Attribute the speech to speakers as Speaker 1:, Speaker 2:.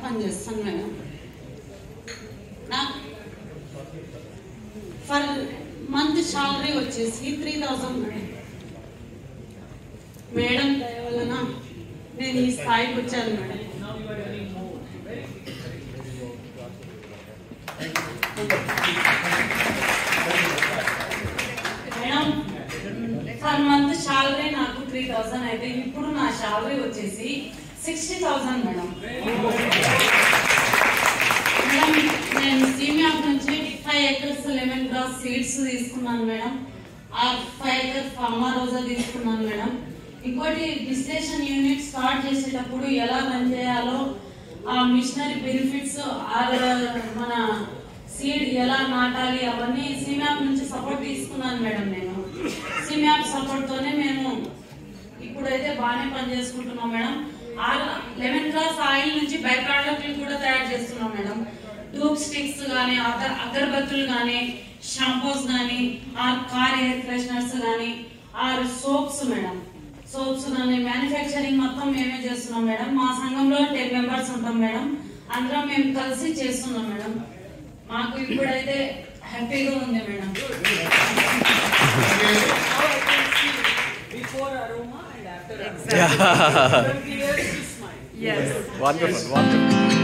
Speaker 1: పనిచేస్తాను మేడం నాకు for month salary వచ్చేసి త్రీ థౌజండ్ మేడం మేడం దయ వలన నేను ఈ స్థాయికి వచ్చాను madam madam for month salary నాకు త్రీ థౌసండ్ అయితే ఇప్పుడు నా శాలరీ వచ్చేసి సిక్స్టీ థౌసండ్ మేడం మేడం నేను సీమియాప్ నుంచి five acres lemon grass seeds తీసుకున్నాను మేడం ఆ ఫైవ్ ఎకర్స్ ఫార్మా రోజా తీసుకున్నాను మేడం ఇంకోటి డిస్టేషన్ యూనిట్ స్టార్ట్ చేసేటప్పుడు ఎలా రన్ చేయాలో ఆ మిషనరీ బెనిఫిట్స్ మన సీడ్ ఎలా నాటాలి అవన్నీ సీమ్యాప్ నుంచి సపోర్ట్ తీసుకున్నాను మేడం నేను సీమ్యాప్ సపోర్ట్ తోనే మేము ఇప్పుడైతే బాగానే పని చేసుకుంటున్నాం మేడం ఆ లెమన్ గ్రాస్ ఆయిల్ నుంచి బై ప్రోడక్ట్లు కూడా తయారు చేస్తున్నాం మేడం ట్యూబ్ స్టిక్స్ కానీ అగర్ అగరబత్తులు కానీ షాంపూస్ కానీ ఆర్ కార్ ఎయిర్ ఫ్రెషనర్స్ కానీ ఆర్ సోప్స్ మేడం సోప్స్ కానీ మ్యానుఫ్యాక్చరింగ్ మొత్తం మేమే చేస్తున్నాం మేడం మా సంఘంలో టెన్ మెంబర్స్ ఉంటాం మేడం అందరం మేము కలిసి చేస్తున్నాం మేడం మాకు ఇప్పుడైతే హ్యాపీగా ఉంది madam
Speaker 2: Now I can see before aroma and after aroma.
Speaker 3: Yeah.
Speaker 2: From here to smile.
Speaker 3: Wonderful, wonderful.